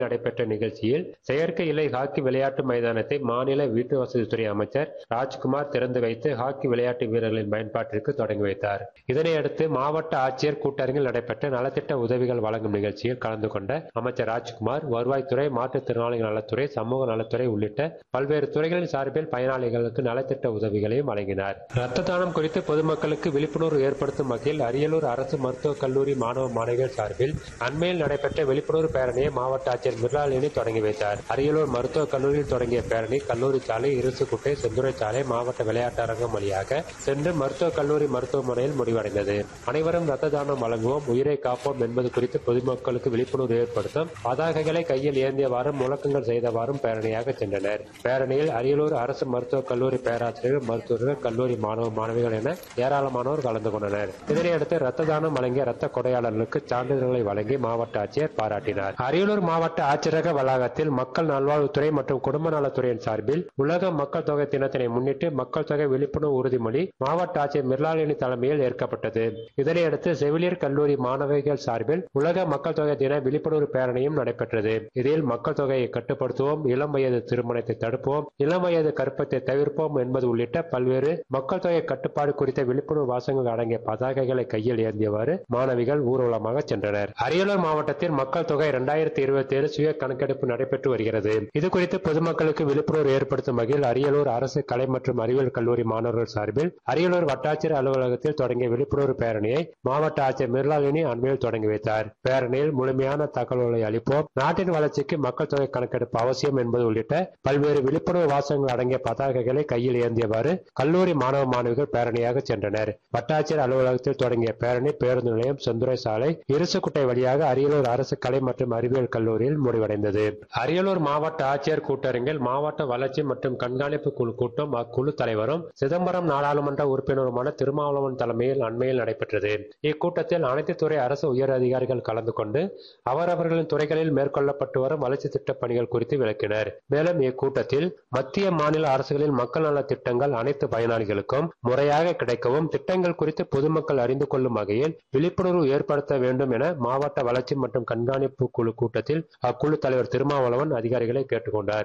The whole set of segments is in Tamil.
நடைபெற்ற நிகழ்ச்சியில் செயற்கை இலை ஹாக்கி விளையாட்டு மைதானத்தை மாநில வீட்டு வசதித்துறை அமைச்சர் ராஜ்குமார் திறந்து வைத்து ஹாக்கி விளையாட்டு வீரர்களின் பயன்பாட்டிற்கு தொடங்கி வைத்தார் இதனையடுத்து மாவட்ட ஆட்சியர் கூட்டரங்கில் நடைபெற்ற நலத்திட்ட உதவிகள் வழங்கும் நிகழ்ச்சியில் கலந்து கொண்ட அமைச்சர் ராஜ்குமார் வருவாய்த்துறை மாற்றுத்திறனாளிகள் நலத்துறை சமூக நலத்துறை உள்ளிட்ட பல்வேறு துறைகளின் சார்பில் பயனாளிகளுக்கு நலத்திட்ட உதவிகளையும் வழங்கினார் ரத்த தானம் குறித்து பொதுமக்களுக்கு விழிப்புணர்வு ஏற்படுத்தும் வகையில் அரியலூர் அரசு மருத்துவக் கல்லூரி மாணவ மாணவிகள் சார்பில் அண்மையில் நடைபெற்ற விழிப்புணர்வு பேரணியை மாவட்ட ஆட்சியர் மிர்லாலினி தொடங்கி வைத்தார் அரியலூர் மருத்துவக் கல்லூரியில் தொடங்கிய பேரணி கல்லூரி சாலை இருசுக்குட்டை செந்துறை சாலை மாவட்ட விளையாட்டு அரங்கம் வழியாக சென்று மருத்துவக் கல்லூரி மருத்துவமனையில் முடிவடைந்தது அனைவரும் ரத்த தானம் வழங்குவோம் உயிரை காப்போம் என்பது குறித்து பொதுமக்களுக்கு விழிப்புணர்வு ஏற்படுத்தும் பதாகைகளை கையில் ஏந்தியவாறும் முழக்கங்கள் செய்தவாறும் பேரணியாக சென்றனர் பேரணியில் அரியலூர் அரசு மருத்துவக் கல்லூரி பேராசிரியர்கள் மருத்துவர்கள் கல்லூரி மாணவ மாணவிகள் என ஏராளமானோர் கலந்து கொண்டனர் இதனையடுத்து ரத்த தானம் வழங்கிய ரத்த கொடையாளர்களுக்கு சான்றிதழ்களை வழங்கி மாவட்ட ஆட்சியர் பாராட்டினார் அரியலூர் மாவட்ட ஆட்சியரக வளாகத்தில் மக்கள் நல்வாழ்வுத்துறை மற்றும் குடும்ப நலத்துறையின் சார்பில் உலக மக்கள் தொகை தினத்தினை முன்னிட்டு மக்கள் தொகை விழிப்புணர்வு உறுதிமொழி மாவட்ட ஆட்சியர் மிர்லாலினி தலைமையில் ஏற்கப்பட்டது இதனையடுத்து செவிலியர் கல்லூரி மாணவிகள் சார்பில் உலக மக்கள் தொகை தின விழிப்புணர்வு பேரணியும் நடைபெற்றது இதில் மக்கள் தொகையை கட்டுப்படுத்துவோம் இளம் வயது திருமணத்தை தடுப்போம் இளம் வயது கற்பத்தை தவிர்ப்போம் என்பது உள்ளிட்ட பல்வேறு மக்கள் தொகை கட்டுப்பாடு குறித்த விழிப்புணர்வு வாசகங்கள் அடங்கிய பதாகைகளை கையில் ஏந்தியவாறு மாணவிகள் ஊர்வலமாக சென்றனர் அரியலூர் மாவட்டத்தில் மக்கள் தொகை இரண்டாயிரத்தி இருபத்தி ஏழு சுய கணக்கெடுப்பு நடைபெற்று வருகிறது இது குறித்து பொதுமக்களுக்கு விழிப்புணர்வு ஏற்படுத்தும் வகையில் அரியலூர் அரசு கலை மற்றும் அறிவியல் கல்லூரி மாணவர்கள் சார்பில் அரியலூர் வட்டாட்சியர் அலுவலகத்தில் தொடங்கிய விழிப்புணர்வு பேரணியை மாவட்ட ஆட்சியர் மிர்லாலினி அண்மையில் தொடங்கி வைத்தார் பேரணியில் முழுமையான தகவல்களை அளிப்போம் நாட்டின் வளர்ச்சிக்கு மக்கள் தொகை கணக்கெடுப்பு அவசியம் என்பது உள்ளிட்ட பல்வேறு விழிப்புணர்வு வாசகங்கள் அடங்கிய பதாகைகளை கையில் ஏந்தியவாறு கல்லூரி மாணவ மாணவிகள் பேரணியாக சென்றனர் வட்டாட்சியர் அலுவலகத்தில் தொடங்கிய பேரணி பேருந்து நிலையம் செந்துறை சாலை இருசுக்குட்டை வழியாக அரியலூர் அரசு கலை மற்றும் அறிவியல் கல்லூரியில் முடிவடைந்தது அரியலூர் மாவட்ட ஆட்சியர் கூட்டரங்கில் மாவட்ட வளர்ச்சி மற்றும் கண்காணிப்பு குழு கூட்டம் அக்குழு தலைவரும் சிதம்பரம் நாடாளுமன்ற உறுப்பினருமான திருமாவளவன் தலைமையில் அண்மையில் நடைபெற்றது இக்கூட்டத்தில் அனைத்து துறை அரசு உயர் அதிகாரிகள் கலந்து கொண்டு அவரவர்களின் துறைகளில் மேற்கொள்ளப்பட்டு வரும் வளர்ச்சி திட்டப் பணிகள் குறித்து விளக்கினர் மேலும் இக்கூட்டத்தில் மத்திய மாநில அரசுகளின் மக்கள் நல திட்டங்கள் அனைத்து பயனாளிகளுக்கும் முறையாக கிடைக்கவும் திட்டங்கள் குறித்து பொதுமக்கள் அறிந்து கொள்ளும் வகையில் விழிப்புணர்வு ஏற்படுத்த வேண்டும் என மாவட்ட வளர்ச்சி மற்றும் கண்காணிப்பு குழு கூட்டத்தில் அக்குழு தலைவர் திருமாவளவன் அதிகாரிகளை கேட்டுக்கொண்டார்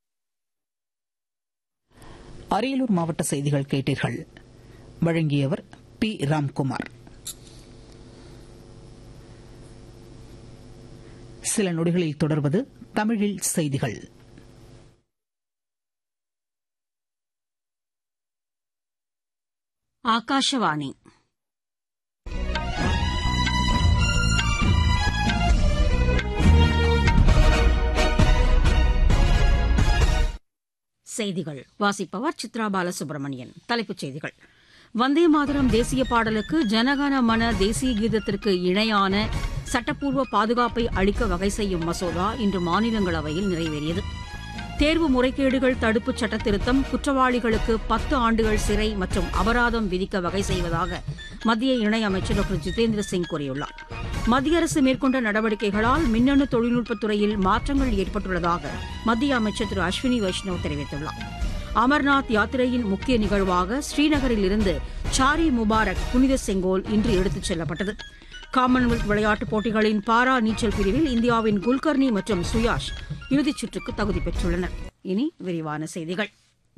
அரியலூர் மாவட்ட செய்திகள் கேட்டீர்கள் வழங்கியவர் பி ராம்குமார் சில நொடிகளில் தொடர்வது தமிழில் செய்திகள் ಆಕಾಶವಾಣಿ செய்திகள் வாசிப்பவர் சித்ரா பாலசுப்ரமணியன் தலைப்புச் செய்திகள் வந்தே மாதரம் தேசிய பாடலுக்கு ஜனகன மன தேசிய கீதத்திற்கு இணையான சட்டப்பூர்வ பாதுகாப்பை அளிக்க வகை செய்யும் மசோதா இன்று மாநிலங்களவையில் நிறைவேறியது தேர்வு முறைகேடுகள் தடுப்புச் சட்ட திருத்தம் குற்றவாளிகளுக்கு பத்து ஆண்டுகள் சிறை மற்றும் அபராதம் விதிக்க வகை செய்வதாக மத்திய இணையமைச்சர் டாக்டர் ஜிதேந்திர சிங் கூறியுள்ளார் மத்திய அரசு மேற்கொண்ட நடவடிக்கைகளால் மின்னணு தொழில்நுட்பத் துறையில் மாற்றங்கள் ஏற்பட்டுள்ளதாக மத்திய அமைச்சர் திரு அஸ்வினி வைஷ்ணவ் தெரிவித்துள்ளார் அமர்நாத் யாத்திரையின் முக்கிய நிகழ்வாக ஸ்ரீநகரில் இருந்து சாரி முபாரக் புனித செங்கோல் இன்று எடுத்துச் செல்லப்பட்டது காமன்வெல்த் விளையாட்டுப் போட்டிகளின் பாரா நீச்சல் பிரிவில் இந்தியாவின் குல்கர்னி மற்றும் சுயாஷ் இறுதிச் சுற்றுக்கு தகுதி பெற்றுள்ளனர் இனி விரிவான செய்திகள்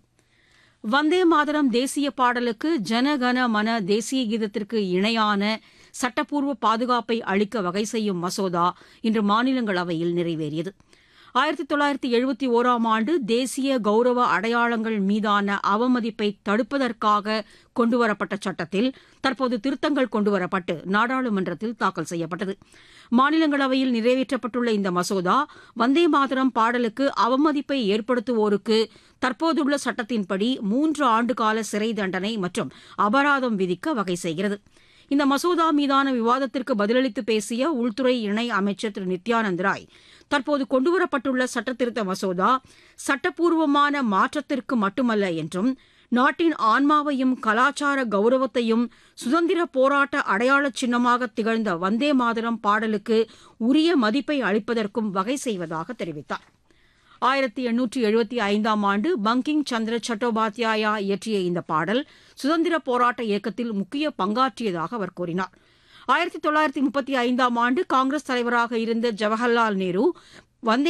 வந்தே மாதரம் தேசிய பாடலுக்கு ஜனகன மன தேசிய கீதத்திற்கு இணையான சட்டப்பூர்வ பாதுகாப்பை அளிக்க வகை செய்யும் மசோதா இன்று மாநிலங்களவையில் நிறைவேறியது ஆயிரத்தி தொள்ளாயிரத்தி எழுபத்தி ஓராம் ஆண்டு தேசிய கௌரவ அடையாளங்கள் மீதான அவமதிப்பை தடுப்பதற்காக கொண்டுவரப்பட்ட சட்டத்தில் தற்போது திருத்தங்கள் கொண்டுவரப்பட்டு நாடாளுமன்றத்தில் தாக்கல் செய்யப்பட்டது மாநிலங்களவையில் நிறைவேற்றப்பட்டுள்ள இந்த மசோதா வந்தே மாதரம் பாடலுக்கு அவமதிப்பை ஏற்படுத்துவோருக்கு தற்போதுள்ள சட்டத்தின்படி மூன்று ஆண்டுகால சிறை தண்டனை மற்றும் அபராதம் விதிக்க வகை செய்கிறது இந்த மசோதா மீதான விவாதத்திற்கு பதிலளித்து பேசிய உள்துறை இணை அமைச்சர் திரு நித்யானந்த் ராய் தற்போது கொண்டுவரப்பட்டுள்ள சட்டத்திருத்த மசோதா சட்டப்பூர்வமான மாற்றத்திற்கு மட்டுமல்ல என்றும் நாட்டின் ஆன்மாவையும் கலாச்சார கௌரவத்தையும் சுதந்திர போராட்ட அடையாள சின்னமாக திகழ்ந்த வந்தே மாதரம் பாடலுக்கு உரிய மதிப்பை அளிப்பதற்கும் வகை செய்வதாக தெரிவித்தார் ஆயிரத்தி எண்ணூற்றி எழுபத்தி ஐந்தாம் ஆண்டு பங்கிங் சந்திர சட்டோபாத்யாயா இயற்றிய இந்த பாடல் சுதந்திர போராட்ட இயக்கத்தில் முக்கிய பங்காற்றியதாக அவர் கூறினார் ஆயிரத்தி தொள்ளாயிரத்தி முப்பத்தி ஐந்தாம் ஆண்டு காங்கிரஸ் தலைவராக இருந்த ஜவஹர்லால் நேரு வந்தே